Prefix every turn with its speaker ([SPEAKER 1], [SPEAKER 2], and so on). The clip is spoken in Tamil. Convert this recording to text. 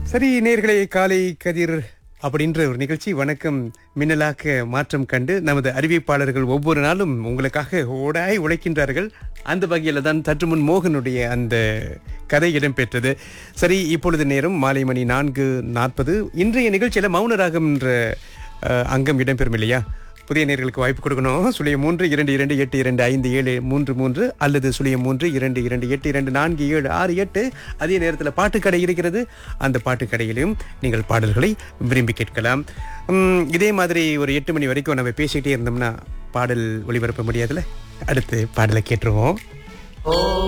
[SPEAKER 1] சரி நேர்களே காலை கதிர் அப்படின்ற ஒரு நிகழ்ச்சி வணக்கம் மின்னலாக்க மாற்றம் கண்டு நமது அறிவிப்பாளர்கள் ஒவ்வொரு நாளும் உங்களுக்காக ஓடாய் உழைக்கின்றார்கள் அந்த வகையில் தான் சற்று முன் மோகனுடைய அந்த கதை இடம்பெற்றது சரி இப்பொழுது நேரம் மாலை மணி நான்கு நாற்பது இன்றைய நிகழ்ச்சியில் மௌனராகம் என்ற அஹ், அங்கம் இடம்பெறும் இல்லையா புதிய நேர்களுக்கு வாய்ப்பு கொடுக்கணும் சுழியம் மூன்று இரண்டு இரண்டு எட்டு இரண்டு ஐந்து ஏழு மூன்று மூன்று அல்லது சுழியம் மூன்று இரண்டு இரண்டு எட்டு இரண்டு நான்கு ஏழு ஆறு எட்டு அதே நேரத்தில் பாட்டுக்கடை இருக்கிறது அந்த பாட்டுக்கடையிலும் நீங்கள் பாடல்களை விரும்பி கேட்கலாம் உம், இதே மாதிரி ஒரு எட்டு மணி வரைக்கும் நம்ம பேசிக்கிட்டே இருந்தோம்னா பாடல் ஒளிபரப்ப முடியாதுல்ல அடுத்து பாடலை கேட்டுருவோம்